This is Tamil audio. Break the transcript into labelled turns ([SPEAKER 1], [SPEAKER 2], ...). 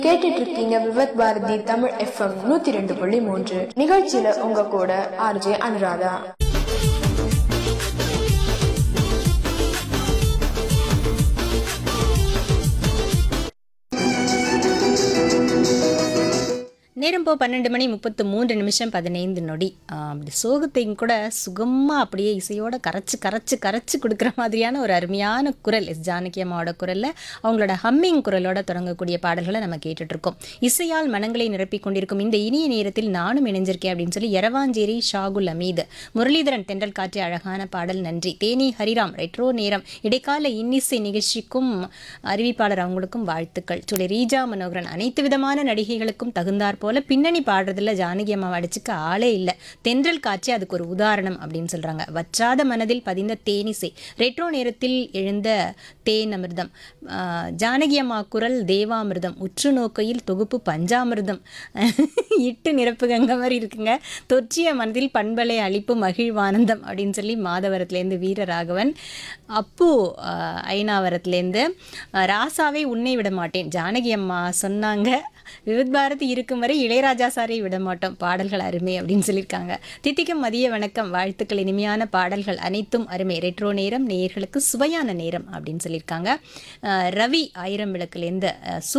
[SPEAKER 1] கேட்டுட்டு இருக்கீங்க விவத் பாரதி தமிழ் எஃப்எம் நூத்தி ரெண்டு புள்ளி மூன்று நிகழ்ச்சியில உங்க கூட ஆர்ஜே அனுராதா
[SPEAKER 2] நேரம் போ பன்னெண்டு மணி முப்பத்து மூன்று நிமிஷம் பதினைந்து நொடி ஆ, அப்படி சோகத்தையும் கூட சுகமாக அப்படியே இசையோட கரைச்சு கரைச்சு கரைச்சு கொடுக்குற மாதிரியான ஒரு அருமையான குரல் எஸ் ஜானகி அம்மாவோட குரலில் அவங்களோட ஹம்மிங் குரலோட தொடங்கக்கூடிய பாடல்களை நம்ம கேட்டுட்டு இருக்கோம் இசையால் மனங்களை நிரப்பிக் கொண்டிருக்கும் இந்த இனிய நேரத்தில் நானும் இணைஞ்சிருக்கேன் அப்படின்னு சொல்லி எரவாஞ்சேரி ஷாகுல் அமீது முரளிதரன் தென்றல் காற்று அழகான பாடல் நன்றி தேனி ஹரிராம் ரெட்ரோ நேரம் இடைக்கால இன்னிசை நிகழ்ச்சிக்கும் அறிவிப்பாளர் அவங்களுக்கும் வாழ்த்துக்கள் சொல்லி ரீஜா மனோகரன் அனைத்து விதமான நடிகைகளுக்கும் தகுந்தாற் போல பின்னணி பாடுறதுல ஜானகி அம்மாவை அடிச்சுக்க ஆளே இல்லை தென்றல் காட்சி அதுக்கு ஒரு உதாரணம் அப்படின்னு சொல்றாங்க வற்றாத மனதில் பதிந்த தேனிசை ரெட்ரோ நேரத்தில் எழுந்த தேன் அமிர்தம் ஆஹ், ஜானகி அம்மா குரல் தேவாமிர்தம் உற்று நோக்கையில் தொகுப்பு பஞ்சாமிர்தம் இட்டு நிரப்பு கங்க மாதிரி இருக்குங்க தொற்றிய மனதில் பண்பலை அழிப்பு மகிழ்வானந்தம் அப்படின்னு சொல்லி மாதவரத்துலேருந்து வீரராகவன் அப்பு ஆஹ், ஐநாவரத்துலேருந்து ஆஹ், ராசாவை உன்னை விட மாட்டேன் ஜானகி அம்மா சொன்னாங்க விவித் பாரதி இருக்கும் வரை இளையராஜா சாரை விட மாட்டோம் பாடல்கள் அருமை அப்படின்னு சொல்லியிருக்காங்க தித்திக்கும் மதிய வணக்கம் வாழ்த்துக்கள் இனிமையான பாடல்கள் அனைத்தும் அருமை ரெட்ரோ நேரம் நேயர்களுக்கு சுவையான நேரம் அப்படின்னு சொல்லியிருக்காங்க ஆஹ், ரவி ஆயிரம் விளக்குலேருந்து ஆஹ்,